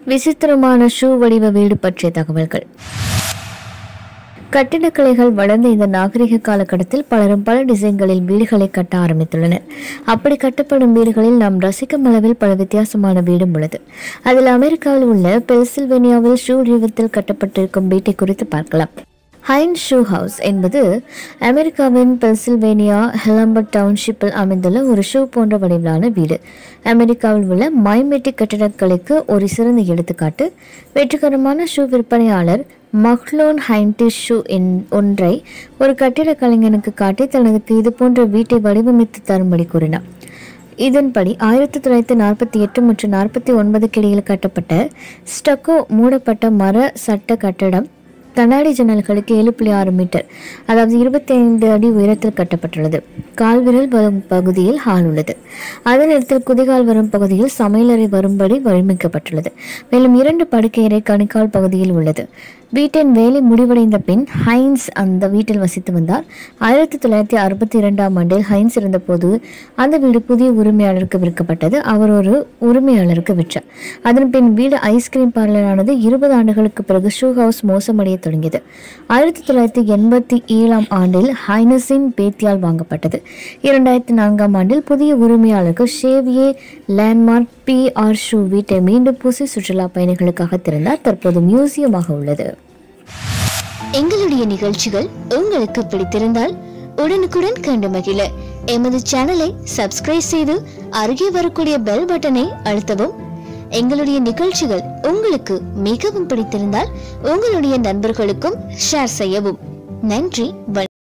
விசித்திரமான ஷூ வடிவ வீடு பற்றிய தகவல்கள் கட்டிடக்கலைகள் வளர்ந்த இந்த நாகரிக காலகட்டத்தில் பலரும் பல டிசைன்களில் வீடுகளை கட்ட ஆரம்பித்துள்ளனர் அப்படி கட்டப்படும் வீடுகளில் நாம் ரசிக்கும் அளவில் பல வித்தியாசமான வீடும் உள்ளது அதில் அமெரிக்காவில் உள்ள பென்சில்வேனியாவில் ஷூ வடிவத்தில் கட்டப்பட்டிருக்கும் வீட்டை குறித்து பார்க்கலாம் ஹைன் ஷூ ஹவுஸ் என்பது அமெரிக்காவின் பென்சில்வேனியா ஹெலம்பர்ட் டவுன்ஷிப்பில் அமைந்துள்ள ஒரு ஷூ போன்ற வடிவிலான வீடு அமெரிக்காவில் உள்ள மைமெட்டிக் கட்டிடக்கலைக்கு ஒரு சிறந்த எடுத்துக்காட்டு வெற்றிகரமான ஷூ விற்பனையாளர் மக்லோன் ஹைன்டிஷ் ஷூ என் ஒன்றை ஒரு கட்டிடக் கலைஞனுக்கு காட்டி தனக்கு இது போன்ற வீட்டை வடிவமைத்து தரும்படி கூறினார் இதன்படி ஆயிரத்தி தொள்ளாயிரத்தி நாற்பத்தி எட்டு மற்றும் நாற்பத்தி ஒன்பதுக்கு இடையில் கட்டப்பட்ட ஸ்டக்கோ மூடப்பட்ட மர சட்ட கட்டடம் கண்ணாடி ஜன்னல்களுக்கு ஏழு புள்ளி ஆறு மீட்டர் அதாவது இருபத்தி ஐந்து அடி உயரத்தில் கட்டப்பட்டுள்ளது கால்விரல் வரும் பகுதியில் ஹால் உள்ளது அதே நேரத்தில் குதிகால் வரும் பகுதியில் சமையலறை வரும்படி வடிவமைக்கப்பட்டுள்ளது மேலும் இரண்டு படுக்கையறை கணுக்கால் பகுதியில் உள்ளது வீட்டின் வேலை முடிவடைந்த பின் ஹைன்ஸ் அந்த வீட்டில் வசித்து வந்தார் ஆயிரத்தி தொள்ளாயிரத்தி அறுபத்தி இரண்டாம் ஆண்டில் ஹைன்ஸ் இருந்தபோது அந்த வீடு புதிய உரிமையாளருக்கு விற்கப்பட்டது அவர் ஒரு உரிமையாளருக்கு விற்றார் அதன் பின் வீடு ஐஸ்கிரீம் பார்லரானது இருபது ஆண்டுகளுக்கு பிறகு ஷூ ஹவுஸ் மோசமடைய தொடங்கியது ஆயிரத்தி தொள்ளாயிரத்தி எண்பத்தி ஏழாம் ஆண்டில் ஹைனஸின் பேத்தியால் வாங்கப்பட்டது இரண்டாயிரத்தி நான்காம் ஆண்டில் புதிய உரிமையாளருக்கு ஷேவியே லேண்ட்மார்க் பி ஆர் ஷூ வீட்டை மீண்டும் பூசி சுற்றுலா பயணிகளுக்காக திறந்தார் தற்போது மியூசியமாக உள்ளது எங்களுடைய நிகழ்ச்சிகள் உங்களுக்கு பிடித்திருந்தால் உடனுக்குடன் கண்டு மகிழ எமது சேனலை சப்ஸ்கிரைப் செய்து அருகே வரக்கூடிய பெல் பட்டனை அழுத்தவும் எங்களுடைய நிகழ்ச்சிகள் உங்களுக்கு மிகவும் பிடித்திருந்தால் உங்களுடைய நண்பர்களுக்கும் ஷேர் செய்யவும் நன்றி வணக்கம்